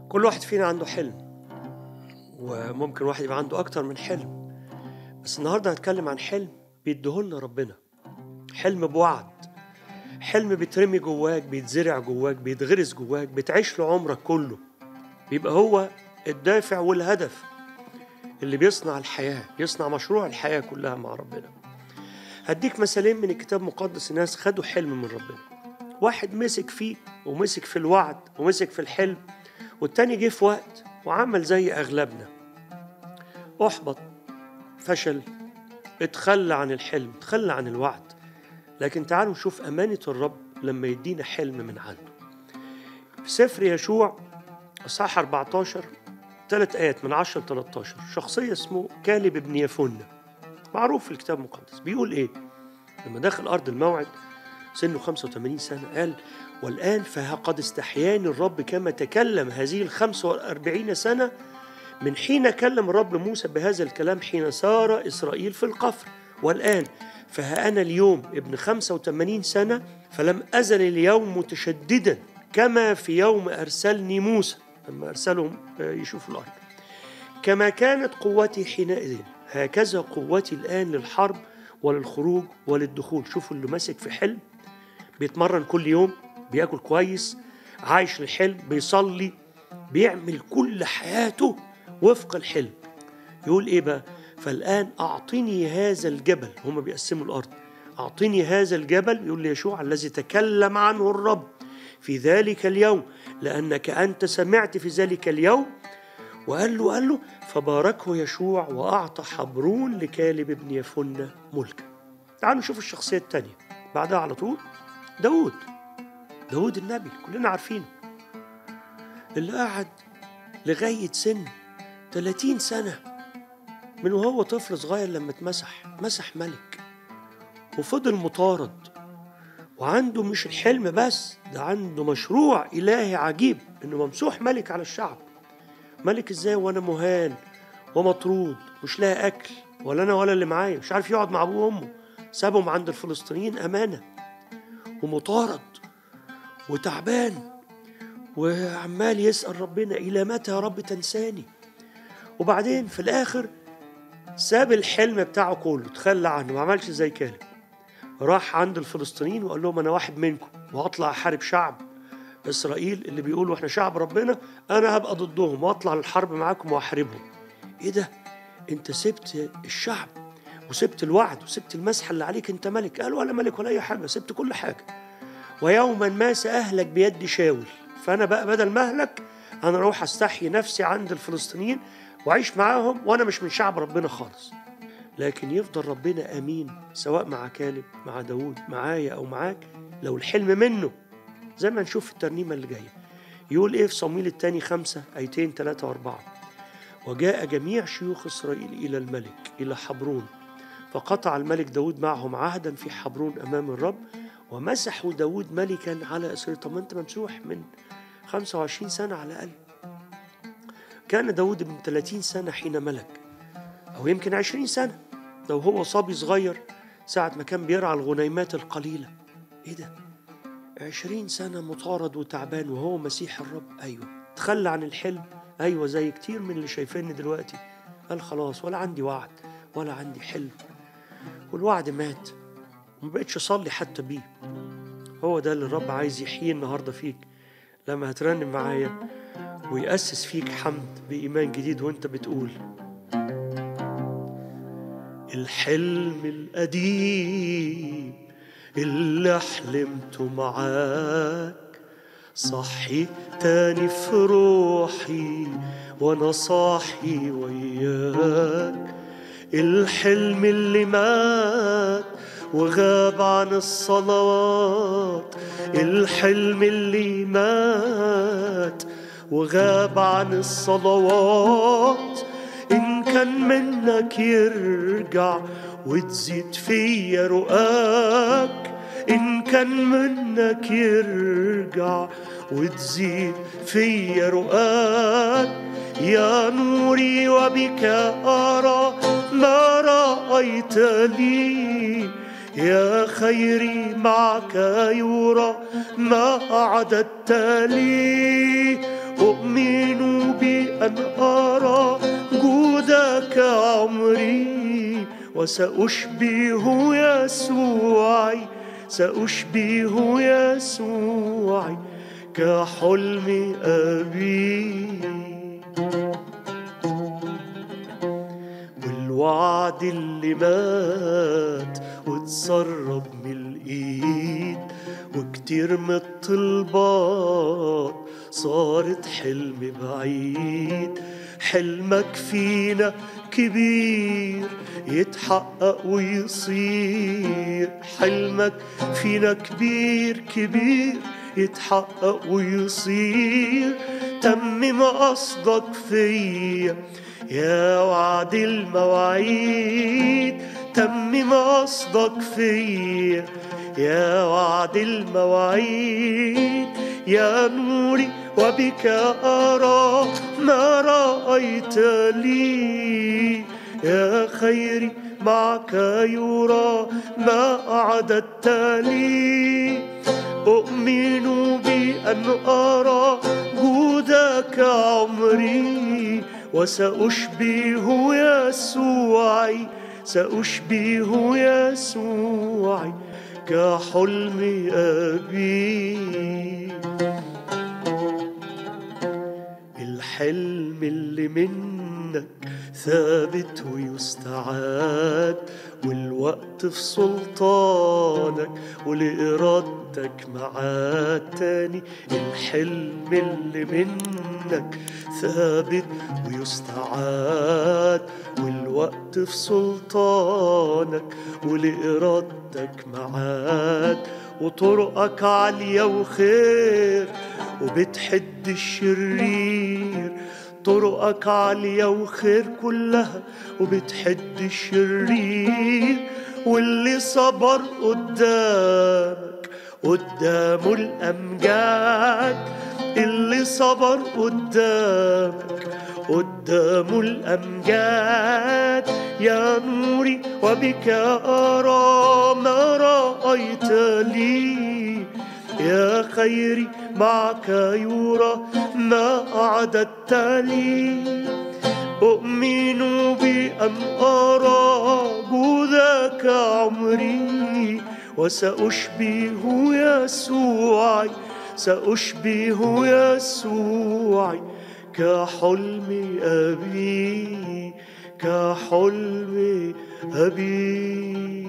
كل واحد فينا عنده حلم وممكن واحد يبقى عنده أكتر من حلم بس النهاردة هنتكلم عن حلم بيديهولنا ربنا حلم بوعد حلم بيترمي جواك بيتزرع جواك بيتغرس جواك بتعيش له عمرك كله بيبقى هو الدافع والهدف اللي بيصنع الحياة يصنع مشروع الحياة كلها مع ربنا هديك مثالين من الكتاب المقدس ناس خدوا حلم من ربنا واحد مسك فيه ومسك في الوعد ومسك في الحلم والتاني جه في وقت وعمل زي أغلبنا أحبط فشل اتخلى عن الحلم اتخلى عن الوعد لكن تعالوا نشوف أمانة الرب لما يدينا حلم من عنده في سفر يشوع إصحاح 14 ثلاث آيات من 10 ل 13 شخصية اسمه كالب بن يفنة معروف في الكتاب المقدس بيقول إيه لما دخل أرض الموعد سنه 85 سنة قال والآن فها قد استحياني الرب كما تكلم هذه ال 45 سنة من حين كلم الرب موسى بهذا الكلام حين سار إسرائيل في القفر والآن فها أنا اليوم ابن 85 سنة فلم أزل اليوم متشددا كما في يوم أرسلني موسى لما أرسلهم يشوفوا الأرض كما كانت قوتي حينئذ هكذا قوتي الآن للحرب وللخروج وللدخول شوفوا اللي ماسك في حلم بيتمرن كل يوم بياكل كويس عايش الحلم بيصلي بيعمل كل حياته وفق الحلم يقول ايه بقى فالان اعطني هذا الجبل هم بيقسموا الارض اعطني هذا الجبل يقول ليشوع الذي تكلم عنه الرب في ذلك اليوم لانك انت سمعت في ذلك اليوم وقال له قال له فباركه يشوع واعطى حبرون لكالب ابن يفنة ملكا تعالوا نشوف الشخصيه الثانيه بعدها على طول داود داود النبي كلنا عارفينه اللي قعد لغاية سن 30 سنة من وهو طفل صغير لما اتمسح مسح ملك وفضل مطارد وعنده مش الحلم بس ده عنده مشروع إلهي عجيب إنه ممسوح ملك على الشعب ملك إزاي وأنا مهان ومطرود مش لاقي أكل ولا أنا ولا اللي معايا مش عارف يقعد مع أبوه وأمه سابهم عند الفلسطينيين أمانة ومطارد وتعبان وعمال يسأل ربنا إلى متى يا رب تنساني وبعدين في الآخر ساب الحلم بتاعه كله تخلى عنه ما عملش زي كالب راح عند الفلسطينيين وقال لهم أنا واحد منكم وهطلع أحارب شعب إسرائيل اللي بيقولوا إحنا شعب ربنا أنا هبقى ضدهم وأطلع للحرب معاكم وأحاربهم إيه ده؟ أنت سبت الشعب وسبت الوعد وسبت المسحة اللي عليك أنت ملك قال ولا ملك ولا أي حاجة سبت كل حاجة ويوما ما سأهلك بيد شاول فأنا بقى بدل ما أهلك أنا أروح أستحي نفسي عند الفلسطينيين وأعيش معاهم وأنا مش من شعب ربنا خالص لكن يفضل ربنا أمين سواء مع كالب مع داود معايا أو معاك لو الحلم منه زي ما نشوف في الترنيمة اللي جاية يقول إيه في صمويل الثاني خمسة أيتين ثلاثة وأربعة وجاء جميع شيوخ إسرائيل إلى الملك إلى حبرون فقطع الملك داود معهم عهدا في حبرون أمام الرب ومسحوا داود ملكا على إسرائيل طب ما أنت ممسوح من 25 سنة على الأقل كان داود من 30 سنة حين ملك أو يمكن 20 سنة لو هو صبي صغير ساعة ما كان بيرعى الغنيمات القليلة إيه ده؟ 20 سنة مطارد وتعبان وهو مسيح الرب أيوه تخلى عن الحلم أيوه زي كتير من اللي شايفيني دلوقتي قال خلاص ولا عندي وعد ولا عندي حلم والوعد مات وما بقتش أصلي حتى بيه هو ده اللي الرب عايز يحييه النهاردة فيك لما هترنم معايا ويأسس فيك حمد بإيمان جديد وانت بتقول الحلم القديم اللي حلمته معاك صحي تاني في روحي وانا صاحي وياك الحلم اللي مات وغاب عن الصلوات الحلم اللي مات وغاب عن الصلوات إن كان منك يرجع وتزيد فيا رؤاك إن كان منك يرجع وتزيد فيا رؤاك يا نوري وبك أرى ما رأيت لي يا خيري معك يرى ما أعددت لي أؤمن بأن أرى جودك عمري وسأشبه يسوعي سأشبه يسوعي كحلم أبي والوعد اللي مات واتسرب من الإيد وكتير من الطلبات صارت حلم بعيد حلمك فينا كبير يتحقق ويصير حلمك فينا كبير كبير يتحقق ويصير تمم قصدك فيا يا وعد المواعيد تمم قصدك فيا يا وعد المواعيد يا نوري وبك أرى ما رأيت لي يا خيري معك يرى ما أعددت لي أؤمن بأن أرى جودك عمري وسأشبه يسوعي سأشبه يسوعي كحلم أبي الحلم اللي منك ثابت ويستعاد والوقت في سلطانك ولإرادتك معاد تاني الحلم اللي منك ثابت ويستعاد والوقت في سلطانك ولإرادتك معاد وطرقك عالية وخير وبتحد الشرير طرقك عالية وخير كلها وبتحد الشرير واللي صبر قدامك قدامه الأمجاد اللي صبر قدامك قدامه الأمجاد يا نوري وبك أرى ما رأيت لي يا خيري معك يرى ما أعددت لي أؤمن بأن أرى جودك عمري وسأشبه يسوعي سأشبه يسوعي كحلم أبي كحلم أبي